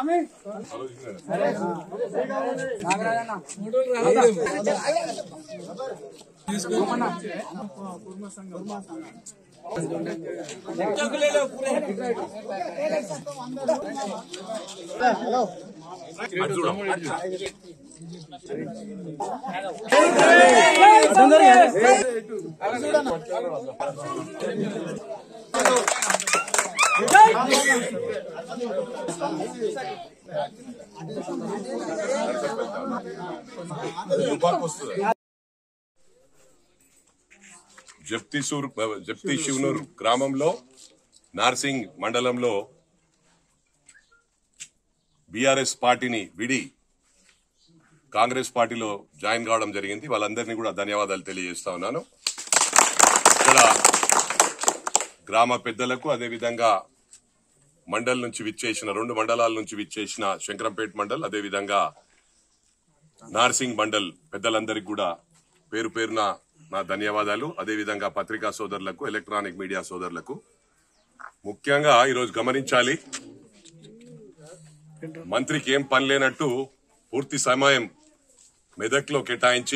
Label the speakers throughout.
Speaker 1: జప్తిసూర్ జప్తి శివనూర్ గ్రామంలో నార్సింగ్ మండలంలో బీఆర్ఎస్ పార్టీని విడి కాంగ్రెస్ పార్టీలో జాయిన్ కావడం జరిగింది వాళ్ళందరినీ కూడా ధన్యవాదాలు తెలియజేస్తా ఉన్నాను ఇక్కడ గ్రామ పెద్దలకు అదేవిధంగా మండల్ నుంచి విచ్చేసిన రెండు మండలాల నుంచి విచ్చేసిన శంకరంపేట మండల్ అదేవిధంగా నార్సింగ్ మండల్ పెద్దలందరికీ కూడా పేరు పేరున నా ధన్యవాదాలు అదేవిధంగా పత్రికా సోదరులకు ఎలక్ట్రానిక్ మీడియా సోదరులకు ముఖ్యంగా ఈరోజు గమనించాలి మంత్రికి ఏం పని లేనట్టు పూర్తి సమయం మెదక్లో కేటాయించి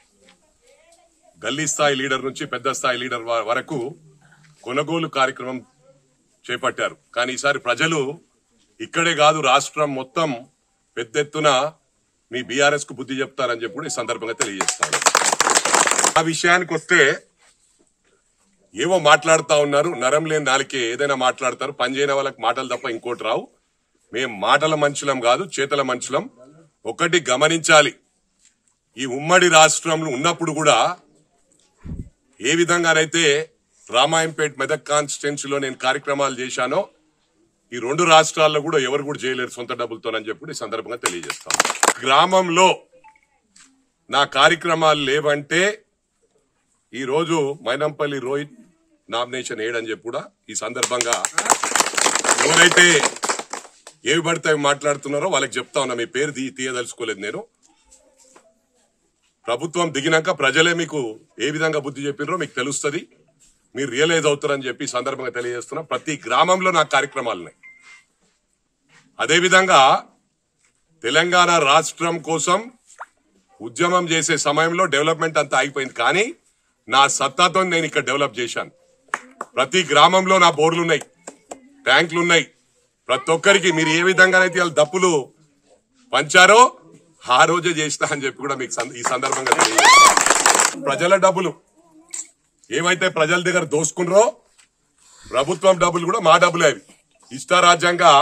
Speaker 1: గల్లీ స్థాయి లీడర్ నుంచి పెద్ద స్థాయి లీడర్ వ- వరకు కొనుగోలు కార్యక్రమం చేపట్టారు కానీ ఈసారి ప్రజలు ఇక్కడే కాదు రాష్ట్రం మొత్తం పెద్ద ఎత్తున మీ బీఆర్ఎస్ కు బుద్ధి చెప్తారని చెప్పి కూడా ఈ సందర్భంగా తెలియజేస్తాను ఆ విషయానికి వస్తే ఏవో మాట్లాడుతా ఉన్నారు నరం లేని నాలుకే ఏదైనా మాట్లాడతారు పని చేయని వాళ్ళకి మాటలు తప్ప ఇంకోటి రావు మేం మాటల మనుషులం కాదు చేతల మనుషులం ఒకటి గమనించాలి ఈ ఉమ్మడి రాష్ట్రంలో ఉన్నప్పుడు కూడా ఏ విధంగానైతే రామాయంపేట్ మెదక్ కాన్స్టిట్యున్సీలో నేను కార్యక్రమాలు చేశానో ఈ రెండు రాష్ట్రాల్లో కూడా ఎవరు కూడా చేయలేరు సొంత డబ్బులతోనని చెప్పి ఈ సందర్భంగా తెలియజేస్తాను గ్రామంలో నా కార్యక్రమాలు లేవంటే ఈ రోజు మైనంపల్లి రోహిత్ నామినేషన్ వేయడని చెప్పి కూడా ఈ సందర్భంగా ఎవరైతే ఏవి పడితే అవి మాట్లాడుతున్నారో వాళ్ళకి చెప్తా ఉన్నా మీ పేరు తీ తీయదలుచుకోలేదు నేను ప్రభుత్వం దిగినాక ప్రజలే మీకు ఏ విధంగా బుద్ధి చెప్పినరో మీకు తెలుస్తుంది మీరు రియలైజ్ అవుతారని చెప్పి ఈ సందర్భంగా తెలియజేస్తున్నా ప్రతి గ్రామంలో నా కార్యక్రమాలు ఉన్నాయి అదేవిధంగా తెలంగాణ రాష్ట్రం కోసం ఉద్యమం చేసే సమయంలో డెవలప్మెంట్ అంతా ఆగిపోయింది కానీ నా సత్తాతో నేను ఇక్కడ డెవలప్ చేశాను ప్రతి గ్రామంలో నా బోర్లు ఉన్నాయి ట్యాంకులు ఉన్నాయి ప్రతి ఒక్కరికి మీరు ఏ విధంగానైతే వాళ్ళ దప్పులు పంచారో ఆ రోజే చేస్తా అని చెప్పి కూడా మీకు సంద- ఈ సందర్భంగా తెలియజేస్తాను. ప్రజల డబ్బులు ఏవైతే ప్రజల దగ్గర దోసుకున్నారో ప్రభుత్వం డబ్బులు కూడా మా డబ్బులే అవి ఇష్టారాజ్యంగా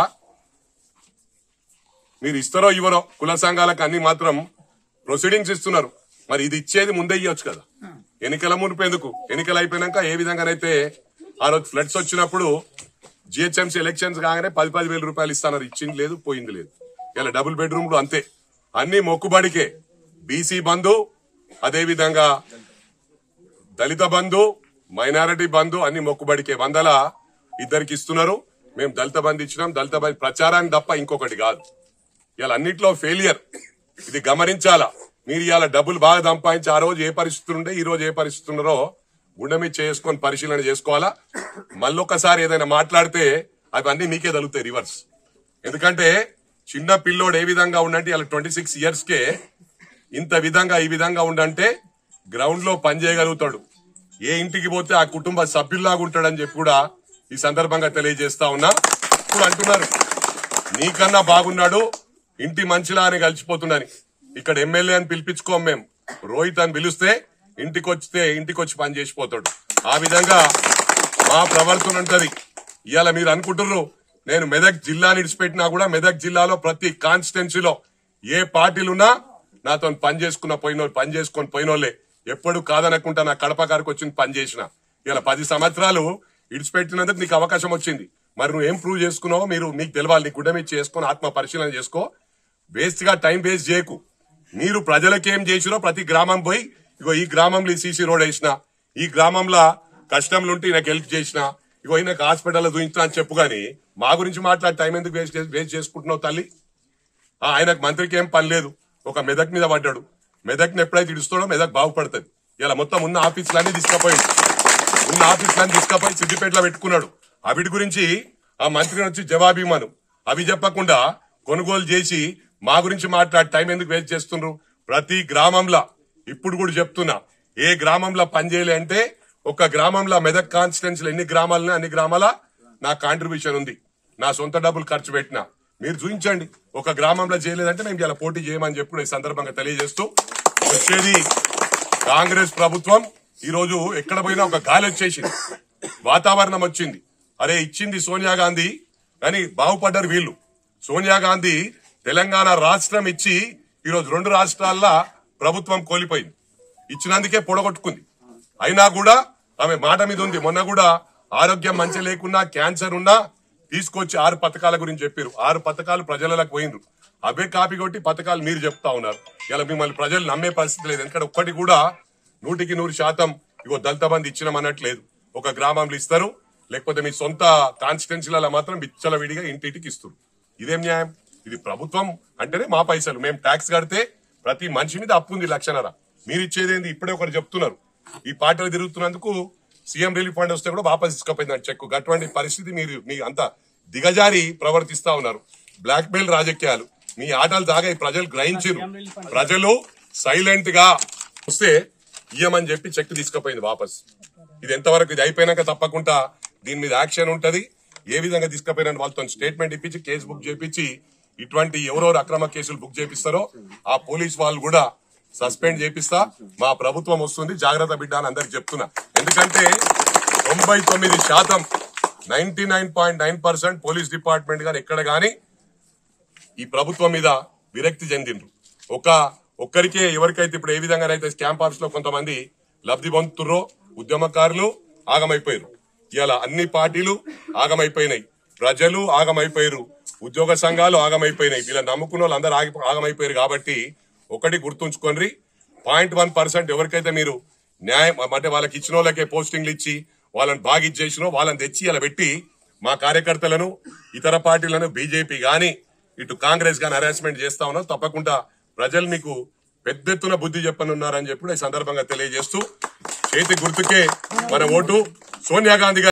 Speaker 1: మీరు ఇస్తారో ఇవ్వరో కుల సంఘాలకు అన్ని మాత్రం ప్రొసీడింగ్స్ ఇస్తున్నారు మరి ఇది ఇచ్చేది ముందే ఇవ్వచ్చు కదా ఎన్నికల మునుపు ఎందుకు ఎన్నికలు అయిపోయినాక ఏ విధంగానైతే ఆ రోజు ఫ్లడ్స్ వచ్చినప్పుడు జిహెచ్ఎంసీ ఎలక్షన్స్ కాగానే పది పది వేల రూపాయలు ఇస్తాన్నారు ఇచ్చింది లేదు పోయింది లేదు ఇలా డబుల్ బెడ్రూమ్లు అంతే అన్ని మొక్కుబడికే బీసీ బంధు అదే విధంగా దళిత బంధు మైనారిటీ బంధు అన్ని మొక్కుబడికే వందల ఇద్దరికి ఇస్తున్నారు మేము దళిత బంధు ఇచ్చినాం దళిత బంధు ప్రచారానికి తప్ప ఇంకొకటి కాదు ఇవాళ అన్నిట్లో ఫెయిలియర్ ఇది గమనించాలా మీరు ఇవాళ డబ్బులు బాగా సంపాదించి ఆ రోజు ఏ పరిస్థితులు ఉంటే ఈ రోజు ఏ పరిస్థితులు ఉన్నారో గుండె మీద చేసుకొని పరిశీలన చేసుకోవాలా మళ్ళొకసారి ఏదైనా మాట్లాడితే అవన్నీ మీకే తగులుతాయి రివర్స్ ఎందుకంటే చిన్న పిల్లోడు ఏ విధంగా ఉండంటే ఇలా ట్వంటీ సిక్స్ ఇయర్స్ కే ఇంత విధంగా ఈ విధంగా ఉండంటే గ్రౌండ్ లో పని చేయగలుగుతాడు ఏ ఇంటికి పోతే ఆ కుటుంబ సభ్యుల్లాగా ఉంటాడని చెప్పి కూడా ఈ సందర్భంగా తెలియజేస్తా ఉన్నా ఇప్పుడు అంటున్నారు నీకన్నా బాగున్నాడు ఇంటి మంచిలా అని కలిసిపోతుండని ఇక్కడ ఎమ్మెల్యే అని పిలిపించుకోం మేము రోహిత్ అని పిలిస్తే ఇంటికి వచ్చితే ఇంటికి వచ్చి పని చేసిపోతాడు ఆ విధంగా మా ప్రవర్తన ఉంటది ఇవాళ మీరు అనుకుంటున్నారు నేను మెదక్ జిల్లా నిడిచిపెట్టినా కూడా మెదక్ జిల్లాలో ప్రతి కాన్స్టిట్యున్సీలో ఏ పార్టీలున్నా నాతో పని చేసుకున్న పోయినో పని చేసుకొని పోయినోళ్ళే ఎప్పుడు కాదనకుండా నా కడప గారికి వచ్చింది పని చేసిన ఇలా పది సంవత్సరాలు ఇడిచిపెట్టినందుకు నీకు అవకాశం వచ్చింది మరి నువ్వు ఏం ప్రూవ్ చేసుకున్నావో మీరు మీకు తెలవాలి నీ గుడ్డ మీద చేసుకొని ఆత్మ పరిశీలన చేసుకో వేస్ట్ గా టైం వేస్ట్ చేయకు మీరు ప్రజలకి ఏం చేసిరో ప్రతి గ్రామం పోయి ఇగో ఈ గ్రామంలో ఈ సీసీ రోడ్ వేసిన ఈ గ్రామంలో కష్టంలో ఉంటే ఈయనకి హెల్ప్ చేసిన ఇగో ఈయనకు హాస్పిటల్లో చూపించిన అని చెప్పు గాని మా గురించి మాట్లాడి టైం ఎందుకు వేస్ట్ చేసి- వేస్ట్ చేసుకుంటున్నావు తల్లి ఆ, ఆయనకు మంత్రికి ఏం పని లేదు ఒక మెదక్ మీద పడ్డాడు మెదక్ని ఎప్పుడైతే ఇడుస్తాడో మెదక్ బాగుపడుతుంది ఇలా మొత్తం ఉన్న ఆఫీసులన్నీ తీసుకుపోయింది ఉన్న ఆఫీసులన్నీ తీసుకుపోయి సిద్దిపేటలో పెట్టుకున్నాడు అవిటి గురించి ఆ మంత్రి వచ్చి జవాబు ఇవ్వను అవి చెప్పకుండా కొనుగోలు చేసి మా గురించి మాట్లాడి టైం ఎందుకు వేస్ట్ చేస్తుండ్రు ప్రతి గ్రామంలో ఇప్పుడు కూడా చెప్తున్నా ఏ గ్రామంలో పనిచేయలే అంటే ఒక గ్రామంలో మెదక్ కాన్స్టిట్యున్సీలో ఎన్ని గ్రామాలని అన్ని గ్రామాల నా కాంట్రిబ్యూషన్ ఉంది నా సొంత డబ్బులు ఖర్చు పెట్టినా మీరు చూపించండి ఒక గ్రామంలో చేయలేదంటే మేము ఇలా పోటీ చేయమని చెప్పి కూడా ఈ సందర్భంగా తెలియజేస్తూ వచ్చేది కాంగ్రెస్ ప్రభుత్వం ఈ రోజు ఎక్కడ పోయినా ఒక గాలి వచ్చేసింది వాతావరణం వచ్చింది అరే ఇచ్చింది సోనియా గాంధీ కానీ బాగుపడ్డారు వీళ్ళు సోనియా గాంధీ తెలంగాణ రాష్ట్రం ఇచ్చి ఈరోజు రెండు రాష్ట్రాల్లో ప్రభుత్వం కోల్పోయింది ఇచ్చినందుకే పొడగొట్టుకుంది అయినా కూడా ఆమె మాట మీద ఉంది మొన్న కూడా ఆరోగ్యం మంచి లేకున్నా క్యాన్సర్ ఉన్నా తీసుకొచ్చి ఆరు పథకాల గురించి చెప్పారు ఆరు పథకాలు ప్రజలకు పోయినరు అవే కాపీ కొట్టి పథకాలు మీరు చెప్తా ఉన్నారు ఇలా మిమ్మల్ని ప్రజలు నమ్మే పరిస్థితి లేదు ఎందుకంటే ఒక్కటి కూడా నూటికి నూరు శాతం ఇగో దళిత బంధు ఇచ్చినాం అన్నట్లేదు ఒక గ్రామంలో ఇస్తారు లేకపోతే మీ సొంత కాన్స్టిట్యున్సీలలో మాత్రం విచ్చల విడిగా ఇంటింటికి ఇస్తారు ఇదేం న్యాయం ఇది ప్రభుత్వం అంటేనే మా పైసలు మేము ట్యాక్స్ కడితే ప్రతి మనిషి మీద అప్పు ఉంది లక్షన్నర మీరు ఇచ్చేదేంది ఇప్పుడే ఒకరు చెప్తున్నారు ఈ పార్టీలు తిరుగుతున్నందుకు సీఎం రిలీఫ్ ఫండ్ వస్తే కూడా వాపస్ తీసుకుపోయింది చెక్ అటువంటి పరిస్థితి మీరు మీ అంత దిగజారి ప్రవర్తిస్తా ఉన్నారు బ్లాక్ మెయిల్ రాజకీయాలు మీ ఆటలు దాగా ఈ ప్రజలు గ్రహించారు ప్రజలు సైలెంట్ గా వస్తే ఇయ్యమని చెప్పి చెక్ తీసుకుపోయింది వాపస్ ఇది ఎంతవరకు ఇది అయిపోయినాక తప్పకుండా దీని మీద యాక్షన్ ఉంటది ఏ విధంగా తీసుకుపోయిన వాళ్ళతో స్టేట్మెంట్ ఇప్పించి కేసు బుక్ చేపించి ఇటువంటి ఎవరెవరు అక్రమ కేసులు బుక్ చేపిస్తారో ఆ పోలీస్ వాళ్ళు కూడా సస్పెండ్ చేపిస్తా మా ప్రభుత్వం వస్తుంది జాగ్రత్త బిడ్డ అని అందరికి చెప్తున్నా ఎందుకంటే తొంభై తొమ్మిది శాతం ninety nine point nine percent police department గాని ఎక్కడ గాని ఈ ప్రభుత్వం మీద విరక్తి చెందిండ్రు ఒక ఒక్కరికే ఎవరికైతే ఇప్పుడు ఏ విధంగానైతే క్యాంప్ ఆఫీస్ లో కొంతమంది లబ్ధి పొందుతుర్రో ఉద్యమకారులు ఆగమైపోయారు ఇవాళ అన్ని పార్టీలు ఆగమైపోయినాయి ప్రజలు ఆగమైపోయారు ఉద్యోగ సంఘాలు ఆగమైపోయినాయి వీళ్ళ నమ్ముకున్న వాళ్ళు అందరూ ఆగి ఆగమైపోయారు కాబట్టి ఒకటి గుర్తుంచుకోండి పాయింట్ వన్ పర్సెంట్ ఎవరికైతే మీరు న్యాయం అంటే వాళ్ళకి ఇచ్చిన వాళ్ళకే పోస్టింగ్లు ఇచ్చి వాళ్ళని బాగా ఇచ్చేసినో వాళ్ళని తెచ్చి ఇలా పెట్టి మా కార్యకర్తలను ఇతర పార్టీలను బీజేపీ గాని ఇటు కాంగ్రెస్ గాని హరాస్మెంట్ చేస్తా ఉన్నాం తప్పకుండా ప్రజలు మీకు పెద్ద ఎత్తున బుద్ధి చెప్పనున్నారని చెప్పి కూడా ఈ సందర్భంగా తెలియజేస్తూ చేతి గుర్తుకే మన ఓటు సోనియా గాంధీ గారి